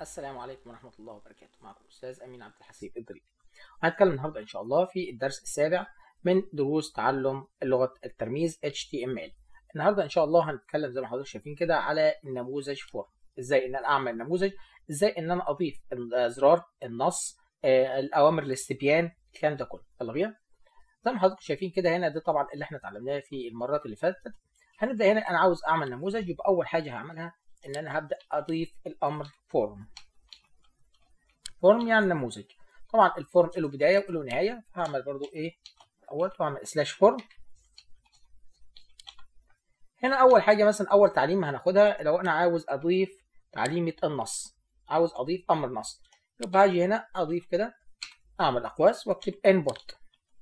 السلام عليكم ورحمة الله وبركاته معكم أستاذ أمين عبد الحسيب إدريس هنتكلم النهاردة إن شاء الله في الدرس السابع من دروس تعلم لغة الترميز HTML النهاردة إن شاء الله هنتكلم زي ما حضرتك شايفين كده على النموذج فورم إزاي إن أنا أعمل نموذج إزاي إن أنا أضيف الأزرار النص آه، الأوامر الاستبيان الكلام ده كله يلا بينا زي ما حضرتك شايفين كده هنا ده طبعا اللي احنا اتعلمناه في المرات اللي فاتت هنبدأ هنا أنا عاوز أعمل نموذج يبقى أول حاجة هعملها ان انا هبدا اضيف الامر فورم فورم يعني نموذج طبعا الفورم له بدايه وله نهايه هعمل برضو ايه اول واعمل سلاش فورم هنا اول حاجه مثلا اول تعليمه هناخدها لو انا عاوز اضيف تعليمه النص عاوز اضيف امر نص يبقى هاجي هنا اضيف كده اعمل اقواس واكتب input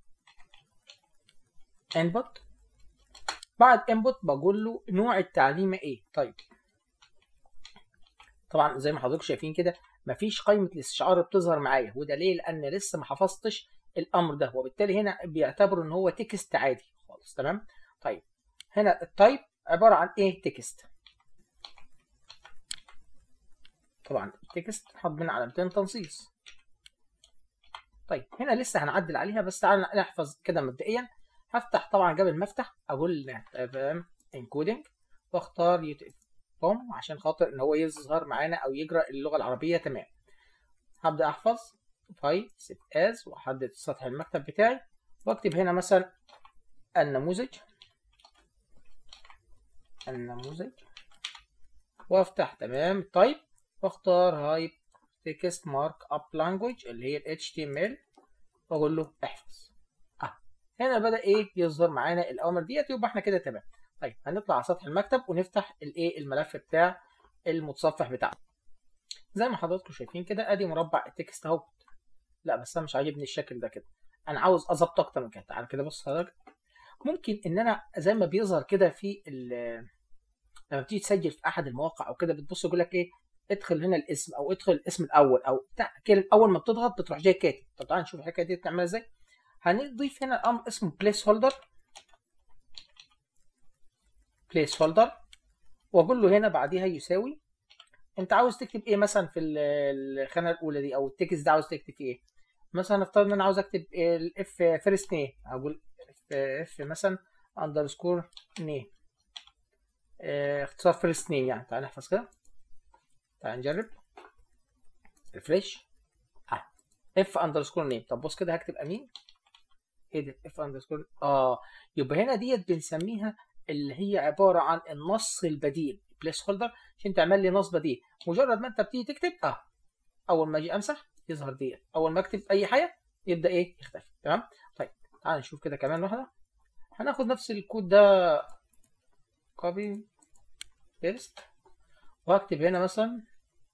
input بعد input بقول له نوع التعليمه ايه طيب طبعا زي ما حضرتك شايفين كده مفيش قائمه الاستشعار بتظهر معايا وده ليه لان لسه ما حفظتش الامر ده وبالتالي هنا بيعتبروا ان هو تكست عادي خالص تمام طيب هنا التايب عباره عن ايه تكست طبعا التكست حط من علامتين تنصيص طيب هنا لسه هنعدل عليها بس تعالى نحفظ كده مبدئيا هفتح طبعا قبل ما افتح اقول تمام انكودنج واختار يوتيوب بوم عشان خاطر ان هو يظهر معانا او يجرى اللغه العربيه تمام هبدا احفظ فايل سيت از واحدد سطح المكتب بتاعي واكتب هنا مثلا النموذج النموذج وافتح تمام طيب واختار هايب تكست مارك اب لانجويج اللي هي ال HTML واقول له احفظ اه هنا بدا ايه يظهر معانا الاوامر ديت يبقى احنا كده تمام طيب هنطلع على سطح المكتب ونفتح الايه الملف بتاع المتصفح بتاعنا زي ما حضراتكم شايفين كده ادي مربع التكست اهو لا بس انا مش عاجبني الشكل ده كده انا عاوز اظبط اكتر من كده تعال كده بص حضرتك ممكن ان انا زي ما بيظهر كده في لما بتيجي تسجل في احد المواقع او كده بتبص يقول لك ايه ادخل هنا الاسم او ادخل الاسم الاول او بتاع كده اول ما بتضغط بتروح جاي كاتب طب تعال نشوف الحكايه دي بتعملها ازاي هنضيف هنا امر اسمه بليس هولدر بليس هولدر واقول له هنا بعديها يساوي انت عاوز تكتب ايه مثلا في الخانه الاولى دي او التكست ده عاوز تكتب فيه ايه مثلا نفترض ان انا عاوز اكتب الاف فيرست نيم اقول اف اف مثلا اندرسكور نيم اه اختصار فيرست نيم يعني تعال نحفظ كده تعال نجرب ريفريش اه اف اندرسكور نيم طب بص كده هكتب امين ايه ده اف اندرسكور اه يبقى هنا ديت بنسميها اللي هي عباره عن النص البديل بليس هولدر عشان تعمل لي نص بديل مجرد ما انت بتيجي تكتب اه اول ما اجي امسح يظهر ديت اول ما اكتب اي حاجه يبدا ايه يختفي تمام طيب تعال نشوف كده كمان واحده هناخد نفس الكود ده كوبي بيست واكتب هنا مثلا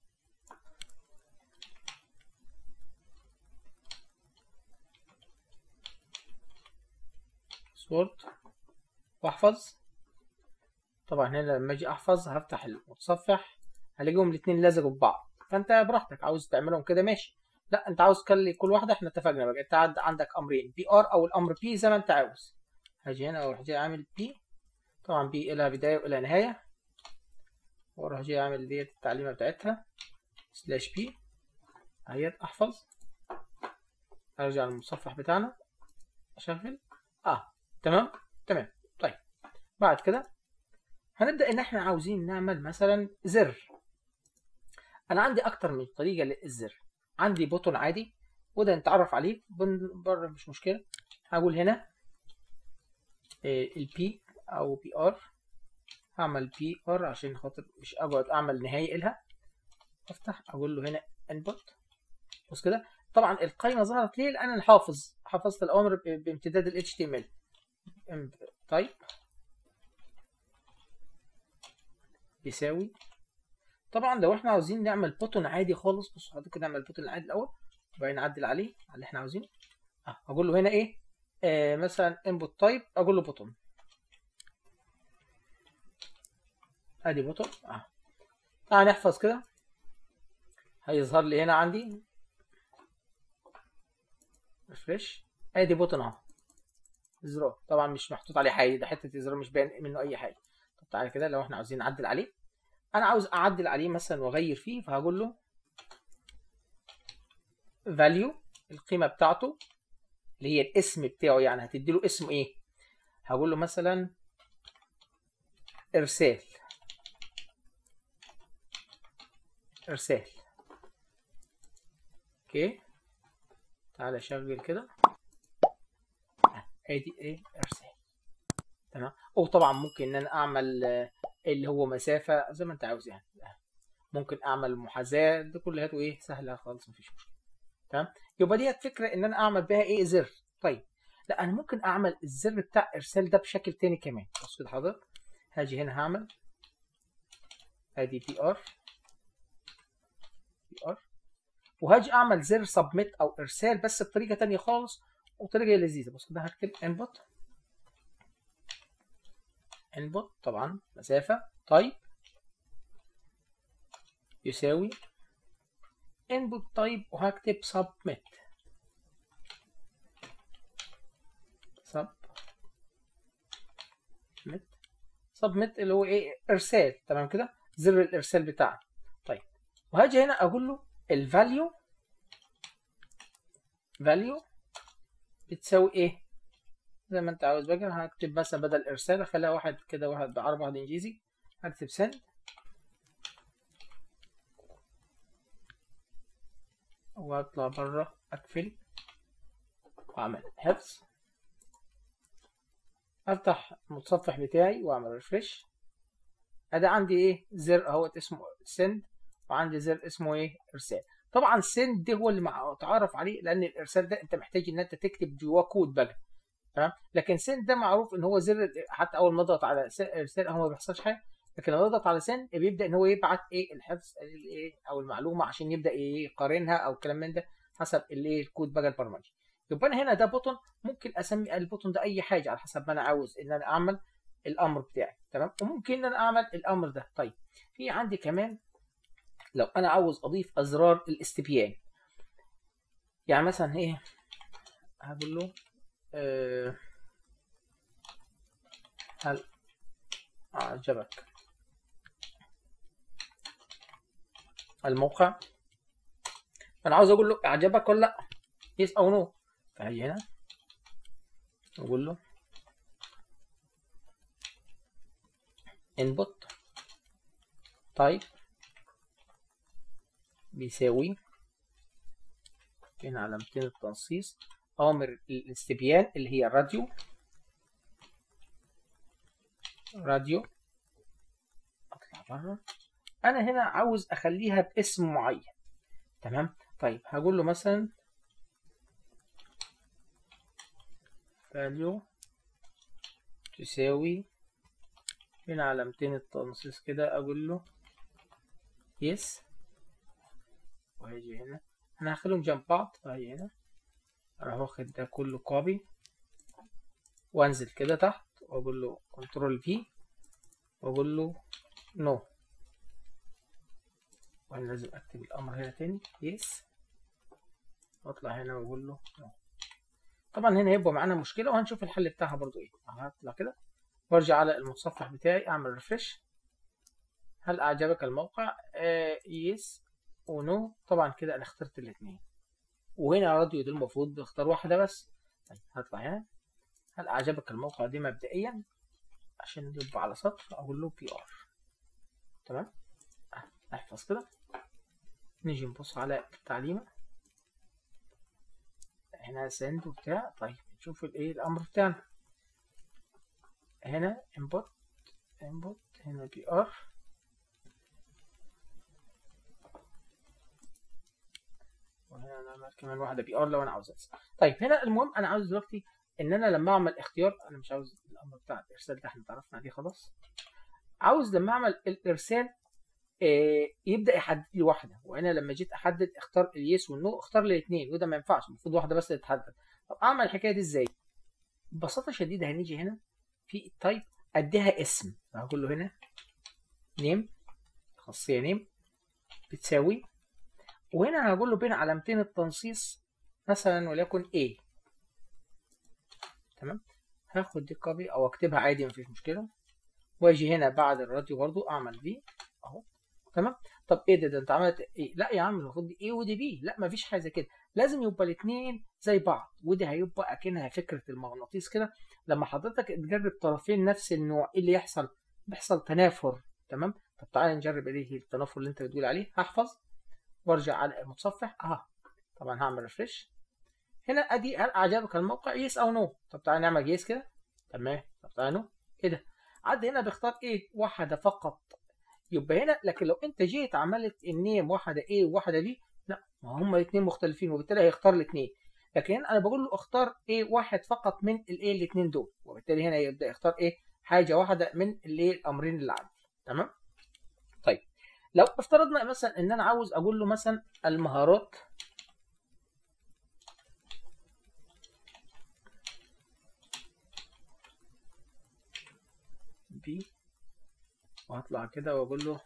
سورت واحفظ طبعا هنا لما اجي احفظ هفتح المتصفح هلاقيهم الاثنين لزقوا في بعض فانت براحتك عاوز تعملهم كده ماشي لا انت عاوز تخلي كل واحده احنا اتفقنا بقى انت عندك امرين بي ار او الامر بي زي ما انت عاوز هاجي هنا واروح جاي عامل بي طبعا بي لها بدايه والى نهايه واروح جاي عامل ديت التعليمه بتاعتها سلاش بي اهيت احفظ ارجع للمتصفح بتاعنا اشغل اه تمام تمام طيب بعد كده هنبدأ إن إحنا عاوزين نعمل مثلا زر أنا عندي أكتر من طريقة للزر عندي بوتون عادي وده نتعرف عليه بره مش مشكلة هقول هنا البي أو بي آر هعمل بي آر عشان خاطر مش أقعد أعمل نهاية إلها أفتح أقول له هنا input بص كده طبعا القائمة ظهرت ليه لأن أنا حافظ حفظت الأوامر بامتداد ال HTML طيب يساوي طبعا لو احنا عاوزين نعمل بوتون عادي خالص بصوا حضرتك نعمل بوتون العادي الاول وبعدين نعدل عليه على اللي احنا عاوزينه اه اقول له هنا ايه آه مثلا انبوت تايب اقول له بوتون ادي بوتون اه تعال نحفظ كده هيظهر لي هنا عندي ريفريش ادي بوتون اهو زرار طبعا مش محطوط عليه حاجه ده حته زرار مش باين منه اي حاجه طب تعالى كده لو احنا عاوزين نعدل عليه انا عاوز اعدل عليه مثلا واغير فيه فهقول له value القيمه بتاعته اللي هي الاسم بتاعه يعني هتدي له اسم ايه هقول له مثلا ارسال ارسال اوكي تعالى شغل كده ادي ايه ارسال تمام وطبعا ممكن ان انا اعمل اللي هو مسافه زي ما انت عاوز يعني ممكن اعمل محاذاه دي كلها ايه سهله خالص مفيش مشكله تمام يبقى ديت فكره ان انا اعمل بيها ايه زر طيب لا انا ممكن اعمل الزر بتاع ارسال ده بشكل تاني كمان بص كده حضرتك هاجي هنا هعمل ادي بي ار بي ار وهاجي اعمل زر سبميت او ارسال بس بطريقه تانية خالص وطريقه لذيذه بص كده هكتب انبوت انبوت طبعا مسافه طيب يساوي input type وهكتب submit submit submit اللي هو ايه ارسال تمام كده زر الارسال بتاعنا طيب وهاجي هنا اقول له الفاليو value بتساوي ايه زي ما انت عاوز بقى هكتب مثلا بدل ارسال اخليها واحد كده واحد بعربي واحد انجليزي هكتب send واطلع بره اقفل واعمل حفظ افتح المتصفح بتاعي واعمل ريفرش ادي عندي ايه زر اهوت اسمه send وعندي زر اسمه ايه ارسال طبعا send ده هو اللي متعارف عليه لان الارسال ده انت محتاج ان انت تكتب جواه كود بقى تمام لكن send ده معروف ان هو زر حتى اول ما اضغط على ارسال هو ما بيحصلش حاجه لكن لو اضغط على send بيبدا ان هو يبعت ايه الحفظ الايه او المعلومه عشان يبدا ايه يقارنها او الكلام من ده حسب الايه الكود بقى البرمجي يبقى انا هنا ده بوتون ممكن اسمي البوتون ده اي حاجه على حسب ما انا عاوز ان انا اعمل الامر بتاعي تمام وممكن ان انا اعمل الامر ده طيب في عندي كمان لو انا عاوز اضيف ازرار الاستبيان يعني مثلا ايه هقول له أه هل اعجبك الموقع انا عاوز اقول له اعجبك ولا لا يس او نو فهاجي هنا اقول له input type بيساوي هنا علامتين التنصيص اوامر الاستبيان اللي هي راديو راديو اطلع بره انا هنا عاوز اخليها باسم معين تمام طيب هقول له مثلا value تساوي هنا علامتين التنصيص كده اقول له yes وهيجي هنا انا هخليهم جنب بعض فهي هنا اروح واخد ده كله كوبي وانزل كده تحت واقول له كنترول في واقول له نو no. وانا لازم اكتب الامر هنا تاني يس واطلع هنا واقول له نو طبعا هنا هيبقى معانا مشكله وهنشوف الحل بتاعها برضو ايه هطلع كده وارجع على المتصفح بتاعي اعمل ريفرش هل اعجبك الموقع آه يس ونو طبعا كده انا اخترت الاثنين وهنا راديو دي المفروض بختار واحده بس طيب هطلع هنا هل اعجبك الموقع دي مبدئيا عشان يبقى على سطر اقول له بي ار تمام احفظ كده نيجي نبص على التعليمة هنا سند وبتاع طيب نشوف الايه الامر بتاعنا هنا input input هنا بي ار وهنا نعمل كمان واحدة بي ار لو انا عاوز انسى طيب هنا المهم انا عاوز دلوقتي ان انا لما اعمل اختيار انا مش عاوز الامر بتاع الارسال ده احنا اتعرفنا عليه خلاص عاوز لما اعمل الارسال يبدا يحدد لي واحده وانا لما جيت احدد اختار اليس والنو اختار لي الاثنين وده ما ينفعش المفروض واحده بس اللي تتحدد طب اعمل الحكايه دي ازاي ببساطه شديده هنيجي هنا في التايب اديها اسم هقول له هنا نيم خاصيه نيم بتساوي وهنا هقول له بين علامتين التنصيص مثلا وليكن A تمام هاخد دي كوبي او اكتبها عادي مفيش مشكله واجي هنا بعد الراديو برضو اعمل في اهو تمام طب ايه ده ده انت عملت ايه لا يا عم المفروض دي ايه ودي بي لا مفيش حاجه زي كده لازم يبقى الاثنين زي بعض ودي هيبقى اكنها فكره المغناطيس كده لما حضرتك تجرب طرفين نفس النوع ايه اللي يحصل بيحصل تنافر تمام طب تعالى نجرب ايه التنافر اللي انت بتقول عليه هحفظ وارجع على المتصفح اه طبعا هعمل ريفرش هنا ادي هل اعجبك الموقع يس او نو طب تعالى نعمل يس كده تمام طب تعالى نو ايه ده عد هنا بيختار ايه واحده فقط يبقى هنا لكن لو انت جيت عملت النيم واحده ايه وواحده بي لا ما هم الاثنين مختلفين وبالتالي هيختار الاثنين لكن هنا انا بقول له اختار ايه واحد فقط من الايه الاثنين دول وبالتالي هنا يبدا يختار ايه حاجه واحده من الايه الامرين اللي عندي تمام طيب لو افترضنا مثلا ان انا عاوز اقول له مثلا المهارات بي وهطلع كده واقول له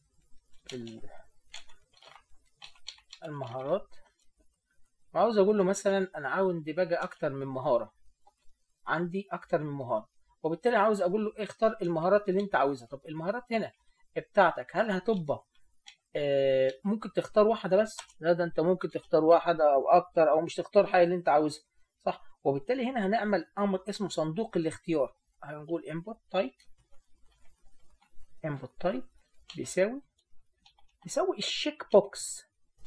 المهارات وعاوز اقول له مثلا انا عاوز ديباجة اكتر من مهارة عندي اكتر من مهارة وبالتالي عاوز اقول له اختار المهارات اللي انت عاوزها طب المهارات هنا بتاعتك هل هتبقى آه ممكن تختار واحدة بس لا ده انت ممكن تختار واحدة او اكتر او مش تختار حاجة اللي انت عاوزها صح وبالتالي هنا هنعمل امر اسمه صندوق الاختيار هنقول input type input type بيساوي بيساوي الشيك بوكس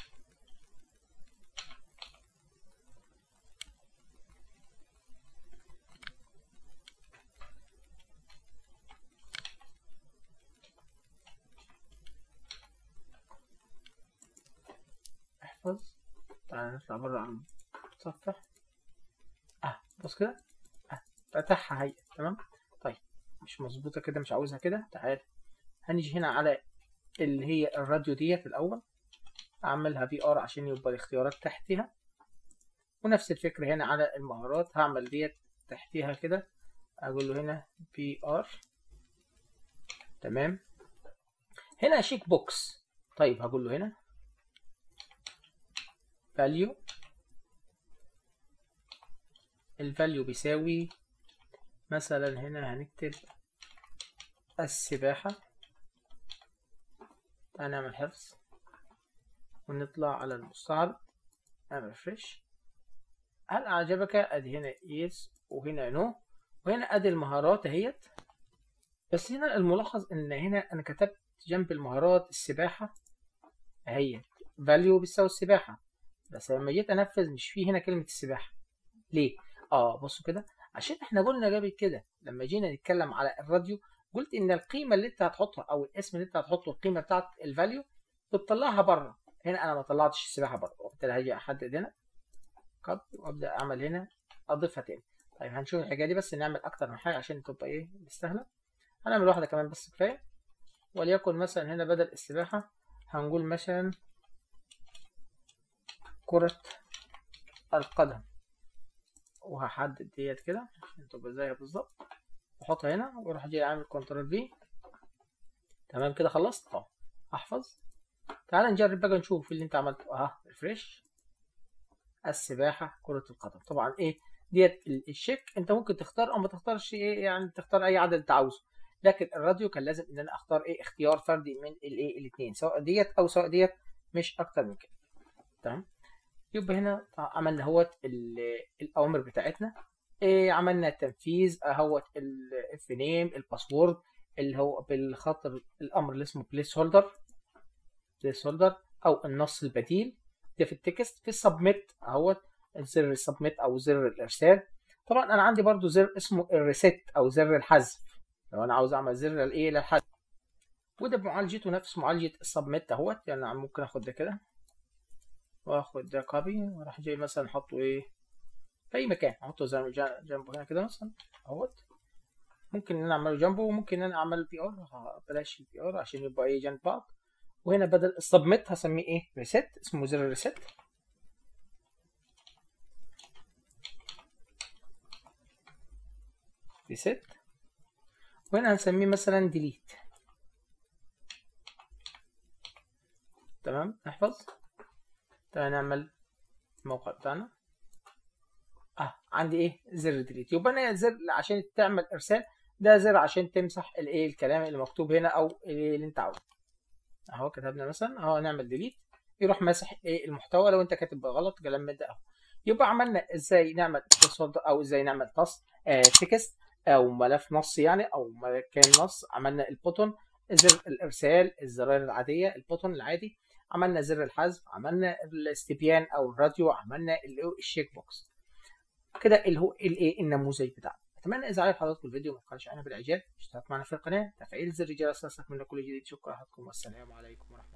احفظ تعالى نطلع بره عن المتصفح اه بص كده اه فتحها هي تمام طيب مش مظبوطه كده مش عاوزها كده تعال هنيجي هنا على اللي هي الراديو ديت الاول اعملها في ار عشان يبقى الاختيارات تحتها ونفس الفكره هنا على المهارات هعمل ديت تحتها كده اقول له هنا بي ار تمام هنا شيك بوكس طيب هقول له هنا value الفاليو بيساوي مثلا هنا هنكتب السباحة هنعمل حفظ ونطلع على المستعرض نعمل فريش هل أعجبك أدي هنا يس وهنا نو وهنا أدي المهارات اهيت بس هنا الملاحظ إن هنا أنا كتبت جنب المهارات السباحة اهيت فاليو بيساوي السباحة بس لما جيت أنفذ مش فيه هنا كلمة السباحة ليه؟ اه بصوا كده عشان احنا قلنا قبل كده لما جينا نتكلم على الراديو قلت ان القيمه اللي انت هتحطها او الاسم اللي انت هتحطه القيمه بتاعت الفاليو بتطلعها بره هنا انا ما طلعتش السباحه بره وبالتالي هاجي احدد هنا كوبي وابدا اعمل هنا اضيفها تاني طيب هنشوف الحاجه دي بس نعمل اكتر من حاجه عشان تبقى ايه مستاهله هنعمل واحده كمان بس كفايه وليكن مثلا هنا بدل السباحه هنقول مثلا كره القدم وهحدد ديت كده عشان تبقى زيها بالظبط واحطها هنا واروح جاي عامل كنترول في تمام كده خلصت طب احفظ تعال نجرب بقى نشوف اللي انت عملته اها ريفريش السباحة كرة القدم طبعا ايه ديت الشيك انت ممكن تختار او ما تختارش ايه يعني تختار اي عدد انت عاوزه لكن الراديو كان لازم ان انا اختار ايه اختيار فردي من الايه الاثنين سواء ديت او سواء ديت مش اكتر من كده تمام يبقى هنا عملنا اهوت الاوامر بتاعتنا إيه عملنا التنفيذ اهوت الاف نيم الباسورد اللي هو بالخط الامر اللي اسمه بليس هولدر بليس هولدر او النص البديل ده في التكست في السبميت اهوت زر السبميت او زر الارسال طبعا انا عندي برضو زر اسمه الريست او زر الحذف لو انا عاوز اعمل زر الايه للحذف وده بمعالجته نفس معالجه السبميت اهوت يعني ممكن اخد ده كده واخد ده كوبي واروح جاي مثلا احطه ايه في اي مكان احطه زي جنبه هنا كده مثلا اهوت ممكن ان انا اعمله جنبه وممكن ان انا اعمل بي ار بلاش البي ار عشان يبقى ايه جنب بعض وهنا بدل السبميت هسميه ايه ريست اسمه زر ريست ريست وهنا هنسميه مثلا ديليت تمام نحفظ تعالى نعمل الموقع بتاعنا اه عندي ايه زر ديليت يبقى انا زر عشان تعمل ارسال ده زر عشان تمسح الايه الكلام اللي مكتوب هنا او اللي انت عاوزه اهو كتبنا مثلا اهو نعمل ديليت يروح ماسح ايه المحتوى لو انت كاتب غلط كلام من ده اهو يبقى عملنا ازاي نعمل او ازاي نعمل نص آه تكست او ملف نص يعني او مكان نص عملنا البوتون زر الارسال الزراير العاديه البوتون العادي عملنا زر الحذف عملنا الاستبيان او الراديو عملنا الشيك بوكس كده اللي هو الايه النموذج بتاعنا اتمنى اذا عجب حضراتكم الفيديو ما تبخلش عنها بالاعجاب اشترك معنا في القناه تفعيل زر الجرس لتصلك منا كل جديد شكرا لحضراتكم والسلام عليكم ورحمه الله